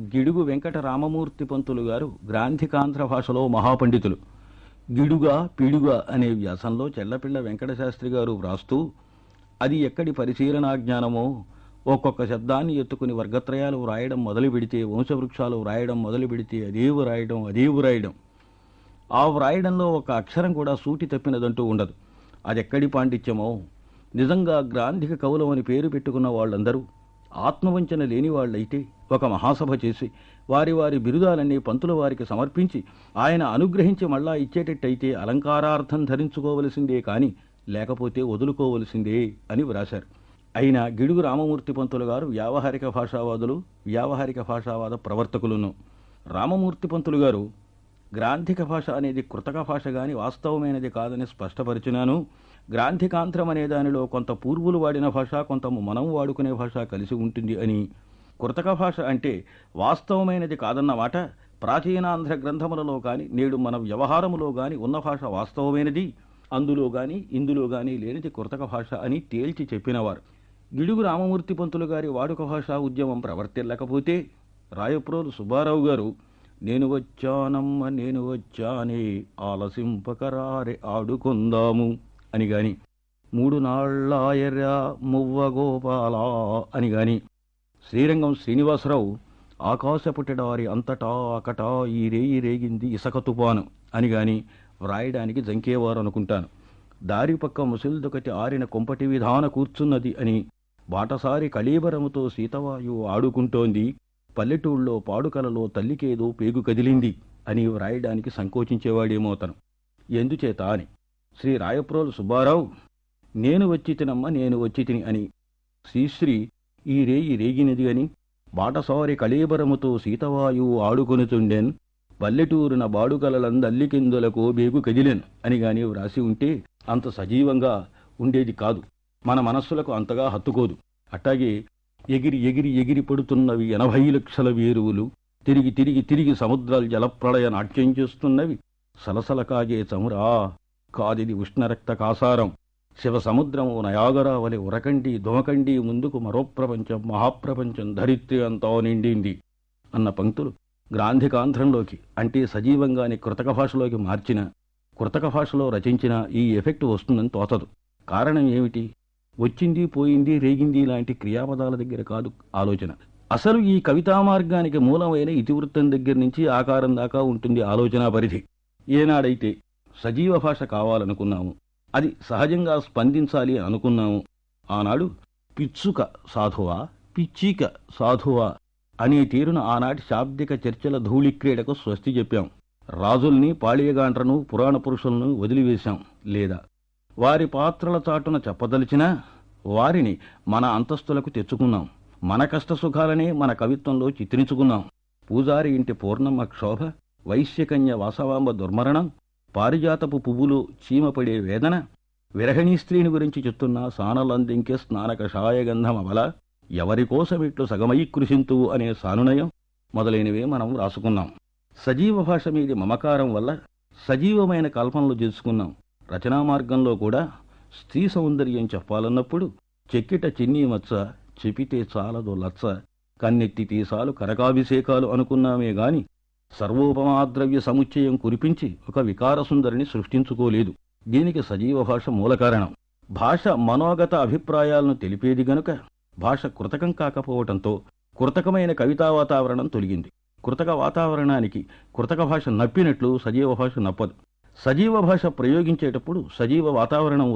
గిడుగు వెంకట రామమూర్తి పంతులు గారు గ్రాంధికాంధ్ర భాషలో మహాపండితులు గిడుగా పిడుగా అనే వ్యాసంలో చెల్లపిళ్ళ వెంకటశాస్త్రి గారు వ్రాస్తూ అది ఎక్కడి పరిశీలనా జ్ఞానమో ఒక్కొక్క శబ్దాన్ని ఎత్తుకుని వర్గత్రయాలు వ్రాయడం మొదలు పెడితే వంశవృక్షాలు వ్రాయడం మొదలు పెడితే అదే వ్రాయడం అదే వ్రాయడం ఆ వ్రాయడంలో ఒక అక్షరం కూడా సూటి తప్పినదంటూ ఉండదు అదెక్కడి పాండిత్యమో నిజంగా గ్రాంధిక కవులం అని పేరు పెట్టుకున్న వాళ్ళందరూ ఆత్మవంచన లేని వాళ్ళైతే ఒక మహాసభ చేసి వారి వారి బిరుదాలన్నీ పంతుల వారికి సమర్పించి ఆయన అనుగ్రహించి మళ్ళా ఇచ్చేటట్టయితే అలంకారార్థం ధరించుకోవలసిందే కాని లేకపోతే వదులుకోవలసిందే అని వ్రాశారు అయినా గిడుగు రామమూర్తి పంతులు గారు వ్యావహారిక భాషావాదులు వ్యావహారిక భాషావాద ప్రవర్తకులను రామమూర్తి పంతులు గారు గ్రాంధిక భాష అనేది కృతక భాష గాని వాస్తవమైనది కాదని స్పష్టపరిచినాను గ్రాంధికాంధ్రం అనే దానిలో కొంత పూర్వులు వాడిన భాష కొంత మనం వాడుకునే భాష కలిసి ఉంటుంది అని కృతక భాష అంటే వాస్తవమైనది కాదన్న మాట ప్రాచీనాంధ్ర గ్రంథములలో గాని నేడు మన వ్యవహారములో గాని ఉన్న భాష వాస్తవమైనది అందులో గాని ఇందులో గాని లేనిది కృతక భాష అని తేల్చి చెప్పినవారు గిడుగు రామమూర్తి పంతులు గారి వాడుక భాషా ఉద్యమం ప్రవర్తిల్లకపోతే రాయప్రోలు సుబ్బారావు గారు నేను వచ్చానమ్మ నేను వచ్చానే ఆలసింపకరారే ఆడుకుందాము అని గాని మూడు నాళ్ళాయర్రా మువ్వ గోపాల అని గాని శ్రీరంగం శ్రీనివాసరావు ఆకాశపుట్టడారి అంతటా అకటా ఈ రేయి రేగింది ఇసక తుపాను అని గాని వ్రాయడానికి జంకేవారు అనుకుంటాను దారి పక్క ముసిల్దొకటి ఆరిన కొంపటి విధాన కూర్చున్నది అని బాటసారి కళీబరముతో సీతవాయువు ఆడుకుంటోంది పల్లెటూళ్ళలో పాడుకలలో తల్లికేదో పేగు కదిలింది అని వ్రాయడానికి సంకోచించేవాడేమో అతను ఎందుచేత అని శ్రీ రాయప్రోలు సుబ్బారావు నేను వచ్చి తినమ్మ నేను వచ్చి తిని అని శ్రీశ్రీ ఈ రేయి రేగినది అని బాటసారి కళీబరముతో సీతవాయువు ఆడుకొనుచుండెన్ పల్లెటూరున బాడుకలలందల్లికిందులకు బేగు కదిలెన్ అని గాని వ్రాసి ఉంటే అంత సజీవంగా ఉండేది కాదు మన మనస్సులకు అంతగా హత్తుకోదు అట్టాగే ఎగిరి ఎగిరి ఎగిరి పడుతున్నవి ఎనభై లక్షల వేరువులు తిరిగి తిరిగి తిరిగి సముద్రాలు జలప్రళయ నాట్యం చేస్తున్నవి సలసల కాగే చమురా కాదిది ఉష్ణరక్త కాసారం శివ సముద్రము నయాగరావలి ఉరకండి దుమకండి ముందుకు మరో ప్రపంచం మహాప్రపంచం ధరిత్రి అంతా నిండింది అన్న పంక్తులు గ్రాంధికాంధ్రంలోకి అంటే సజీవంగాని కృతక భాషలోకి మార్చిన కృతక భాషలో రచించిన ఈ ఎఫెక్ట్ వస్తుందని తోచదు కారణం ఏమిటి వచ్చింది పోయింది రేగింది లాంటి క్రియాపదాల దగ్గర కాదు ఆలోచన అసలు ఈ కవితా మార్గానికి మూలమైన ఇతివృత్తం దగ్గర నుంచి ఆకారం దాకా ఉంటుంది ఆలోచన పరిధి ఏనాడైతే సజీవ భాష కావాలనుకున్నాము అది సహజంగా స్పందించాలి అని అనుకున్నాము ఆనాడు పిచ్చుక సాధువా పిచ్చిక సాధువా అనే తీరున ఆనాటి శాబ్దిక చర్చల ధూళిక్రీడకు స్వస్తి చెప్పాం రాజుల్ని పాళీయగాండ్రను పురాణ పురుషులను వదిలివేశాం లేదా వారి పాత్రల చాటున చెప్పదలిచినా వారిని మన అంతస్తులకు తెచ్చుకున్నాం మన కష్ట సుఖాలనే మన కవిత్వంలో చిత్రించుకున్నాం పూజారి ఇంటి పూర్ణమ్మ క్షోభ వైశ్యకన్య వాసవాంబ దుర్మరణం పారిజాతపు పువ్వులు చీమపడే వేదన విరహణీ స్త్రీని గురించి చెప్తున్న సానలందింకే స్నానక షాయగంధం అవల ఎవరికోసమిట్లు సగమై కృషింతువు అనే సానునయం మొదలైనవే మనం రాసుకున్నాం సజీవ భాష మీది మమకారం వల్ల సజీవమైన కల్పనలు చేసుకున్నాం రచనా మార్గంలో కూడా స్త్రీ సౌందర్యం చెప్పాలన్నప్పుడు చెక్కిట చిన్ని మచ్చ చెపితే చాలదు లచ్చ కన్నెత్తి తీసాలు కరకాభిషేకాలు అనుకున్నామే గాని సర్వోపమాద్రవ్య సముచ్చయం కురిపించి ఒక వికార సుందరిని సృష్టించుకోలేదు దీనికి సజీవ భాష మూల కారణం భాష మనోగత అభిప్రాయాలను తెలిపేది గనుక భాష కృతకం కాకపోవటంతో కృతకమైన కవితా వాతావరణం తొలగింది కృతక వాతావరణానికి కృతక భాష నప్పినట్లు సజీవ భాష నప్పదు సజీవ భాష ప్రయోగించేటప్పుడు సజీవ వాతావరణం